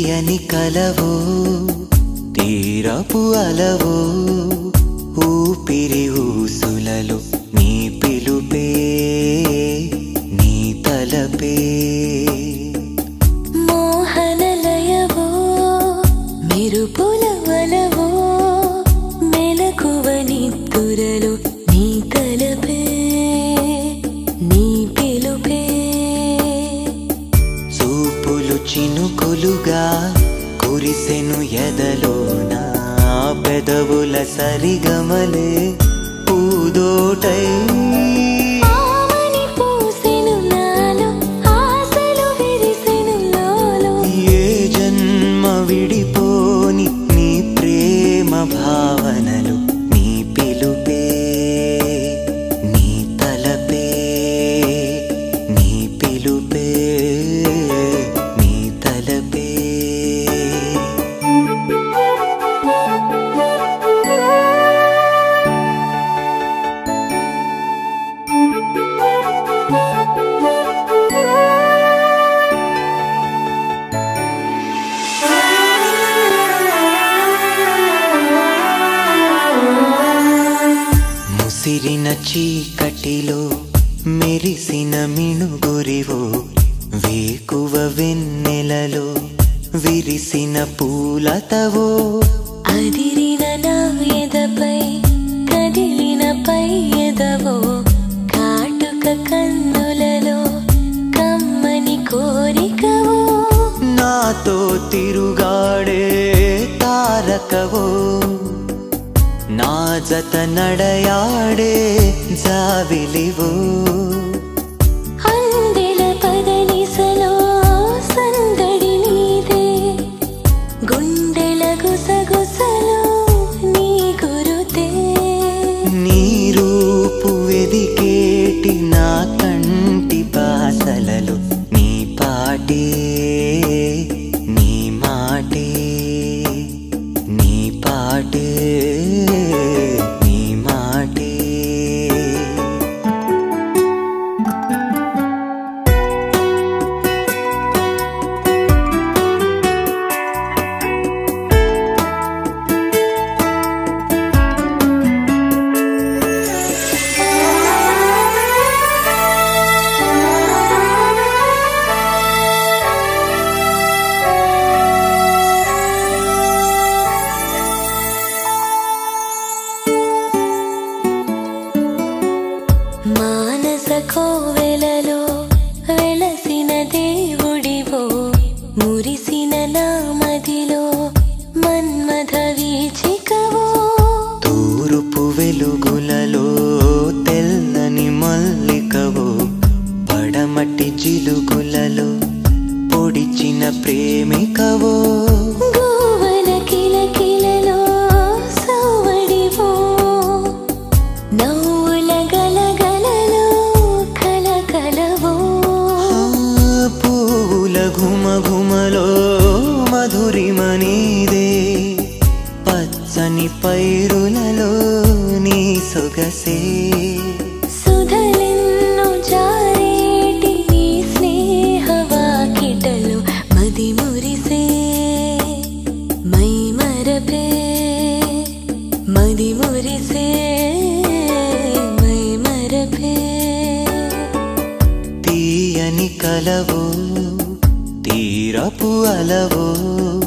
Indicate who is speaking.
Speaker 1: తీయని కలవో తీరపు అలవో ఊపిరి ఊసులలో నీ పిలుపే నీ తలపే
Speaker 2: మోహనలయవో మెరుపుల వలవో మెలకువ నిత్తురలు నీ తలపే నీ పిలుపే
Speaker 1: చూపులు చినుకులుగా కురిసెను ఎదలోన పెదవుల సరిగమలే పూదోటై
Speaker 2: ఆమని పూసెను నాలో ఆశలు విరిసెను నాలో
Speaker 1: ఏ జన్మ విడిపోని నీ ప్రేమ భావనలు నీ పిలుపే నీ తలపే నీ పిలుపే నీ తలపే ముసిరిన చీకటిలో మెరిసిన మిణుగురివో వేకువ వెన్నెలలో విరిసిన పూలతవో
Speaker 2: అదిరిన నా ఎదపై కదిలిన పై ఎదవో కాటుక కన్నులలో కమ్మని కోరికవో
Speaker 1: నాతో తిరుగాడే తారకవో నా జత నడయాడే జావిలివో
Speaker 2: అందెల పదనిసలో సందడి నీదే గుండెల గుసగుసలో నీ గురుతే
Speaker 1: నీ రూపు వెదికేటి నా కంటి బాసలలో నీ పాటే నీ మాటే నీ పాటే నీ మాటే
Speaker 2: మానస కోవెలలో వెలసిన దేవుడివో మురిసిన నా మదిలో మన్మథ వీచికవో
Speaker 1: తూరుపు వెలుగులలో తెల్లని మల్లికవో పడమటి జిలుగులలో పొడిచిన ప్రేమికవో
Speaker 2: గోవల కిలకిలలో సౌవడివో నవ్వుల గలగలలో కలకలవో
Speaker 1: ఆ పూల ఘుమ ఘుమలో మధురిమ నీదే పచ్చని పైరులలో నీ సొగసే
Speaker 2: సుధలెన్నో జారేటి నీ స్నేహవాకిటలు మది మురిసే మై మరపే మది మురిసే మై మరపే
Speaker 1: తీయని కలవో తీరపు అలవో